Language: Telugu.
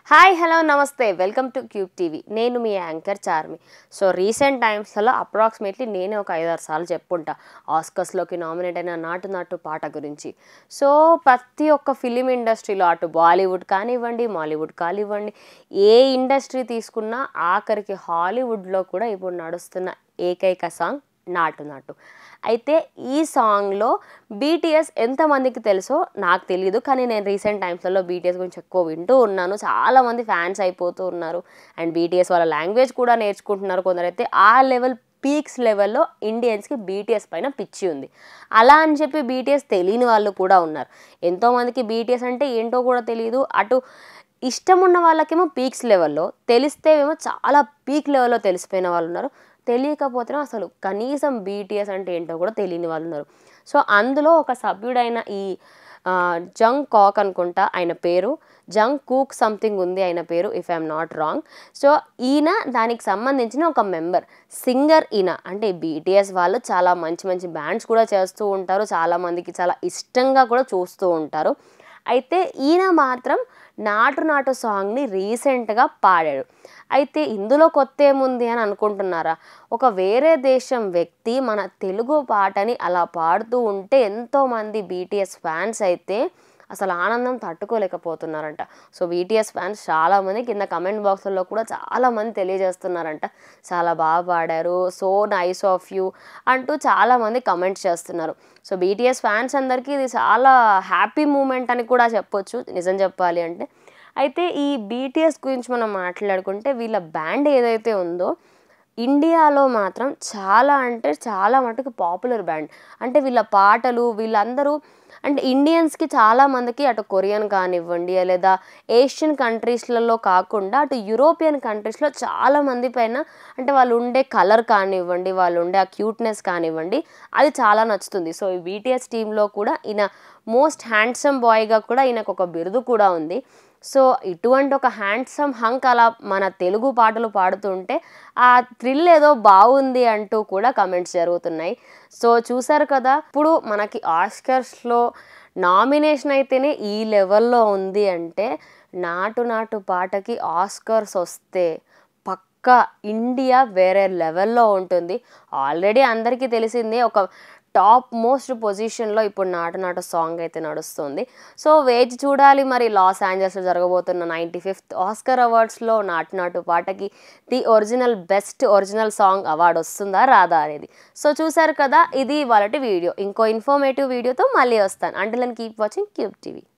హాయ్ హలో నమస్తే వెల్కమ్ టు క్యూబ్ టీవీ నేను మీ యాంకర్ చార్మి సో రీసెంట్ టైమ్స్లలో అప్రాక్సిమేట్లీ నేనే ఒక ఐదారు సార్లు చెప్పుంటా ఆస్కర్స్లోకి నామినేట్ అయిన నాటు నాటు పాట గురించి సో ప్రతి ఒక్క ఫిలిం ఇండస్ట్రీలో అటు బాలీవుడ్ కానివ్వండి మాలీవుడ్ కానివ్వండి ఏ ఇండస్ట్రీ తీసుకున్నా ఆఖరికి హాలీవుడ్లో కూడా ఇప్పుడు నడుస్తున్న ఏకైక సాంగ్ నాటు నాటు అయితే ఈ సాంగ్లో బీటీఎస్ ఎంతమందికి తెలుసో నాకు తెలియదు కానీ నేను రీసెంట్ టైమ్స్లలో బీటీఎస్ గురించి ఎక్కువ వింటూ ఉన్నాను చాలామంది ఫ్యాన్స్ అయిపోతూ ఉన్నారు అండ్ బీటీఎస్ వాళ్ళ లాంగ్వేజ్ కూడా నేర్చుకుంటున్నారు కొందరైతే ఆ లెవెల్ పీక్స్ లెవెల్లో ఇండియన్స్కి బీటీఎస్ పైన పిచ్చి ఉంది అలా అని చెప్పి బీటీఎస్ తెలియని వాళ్ళు కూడా ఉన్నారు ఎంతోమందికి బీటీఎస్ అంటే ఏంటో కూడా తెలియదు అటు ఇష్టం ఉన్న వాళ్ళకేమో పీక్స్ లెవెల్లో తెలిస్తే ఏమో చాలా పీక్ లెవెల్లో తెలిసిపోయిన వాళ్ళు ఉన్నారు తెలియకపోతేనే అసలు కనీసం బీటీఎస్ అంటే ఏంటో కూడా తెలియని వాళ్ళు ఉన్నారు సో అందులో ఒక సభ్యుడైన ఈ ఆ, జంగ్ కాక్ అనుకుంటా ఆయన పేరు జంగ్ కూక్ సంథింగ్ ఉంది ఆయన పేరు if I'm not wrong so ఈయన దానికి సంబంధించిన ఒక మెంబర్ సింగర్ ఈయన అంటే బీటీఎస్ వాళ్ళు చాలా మంచి మంచి బ్యాండ్స్ కూడా చేస్తూ ఉంటారు చాలామందికి చాలా ఇష్టంగా కూడా చూస్తూ ఉంటారు అయితే ఈయన మాత్రం నాటు నాటు సాంగ్ని రీసెంట్గా పాడాడు అయితే ఇందులో కొత్త ఏముంది అని అనుకుంటున్నారా ఒక వేరే దేశం వ్యక్తి మన తెలుగు పాటని అలా పాడుతూ ఉంటే ఎంతోమంది బీటీఎస్ ఫ్యాన్స్ అయితే అసలు ఆనందం తట్టుకోలేకపోతున్నారంట సో బీటీఎస్ ఫ్యాన్స్ చాలామంది కింద కమెంట్ బాక్స్లో కూడా చాలామంది తెలియజేస్తున్నారంట చాలా బాగా పాడారు సో నైస్ ఆఫ్ యూ అంటూ చాలామంది కమెంట్స్ చేస్తున్నారు సో బీటీఎస్ ఫ్యాన్స్ అందరికీ ఇది చాలా హ్యాపీ మూమెంట్ అని కూడా చెప్పొచ్చు నిజం చెప్పాలి అంటే అయితే ఈ బీటీఎస్ గురించి మనం మాట్లాడుకుంటే వీళ్ళ బ్యాండ్ ఏదైతే ఉందో ఇండియాలో మాత్రం చాలా అంటే చాలా మటుకు పాపులర్ బ్యాండ్ అంటే వీళ్ళ పాటలు వీళ్ళందరూ అంటే ఇండియన్స్కి చాలా మందికి అటు కొరియన్ కానివ్వండి లేదా ఏషియన్ కంట్రీస్లలో కాకుండా అటు యూరోపియన్ కంట్రీస్లో చాలా మంది పైన అంటే వాళ్ళు ఉండే కలర్ కానివ్వండి వాళ్ళు ఉండే ఆ క్యూట్నెస్ కానివ్వండి అది చాలా నచ్చుతుంది సో ఈ బీటీఎస్ టీంలో కూడా ఈయన మోస్ట్ హ్యాండ్సమ్ బాయ్గా కూడా ఈయనకు ఒక బిరుదు కూడా ఉంది సో ఇటువంటి ఒక హ్యాండ్సమ్ హంక్ అలా మన తెలుగు పాటలు పాడుతుంటే ఆ థ్రిల్ ఏదో బాగుంది అంటూ కూడా కమెంట్స్ జరుగుతున్నాయి సో చూసారు కదా ఇప్పుడు మనకి ఆస్కర్స్లో నామినేషన్ అయితేనే ఈ లెవెల్లో ఉంది అంటే నాటు నాటు పాటకి ఆస్కర్స్ వస్తే పక్కా ఇండియా వేరే లెవెల్లో ఉంటుంది ఆల్రెడీ అందరికీ తెలిసిందే ఒక టాప్ మోస్ట్ పొజిషన్లో ఇప్పుడు నాటు నాటు సాంగ్ అయితే నడుస్తుంది సో వేచి చూడాలి మరి లాస్ ఏంజల్స్లో జరగబోతున్న ninety fifth Oscar అవార్డ్స్లో Naatu Naatu పాటకి the original best original song award వస్తుందా రాదా అనేది సో చూసారు కదా ఇది వాళ్ళటి వీడియో ఇంకో ఇన్ఫర్మేటివ్ వీడియోతో మళ్ళీ వస్తాను అంటే కీప్ వాచింగ్ క్యూబ్ టీవీ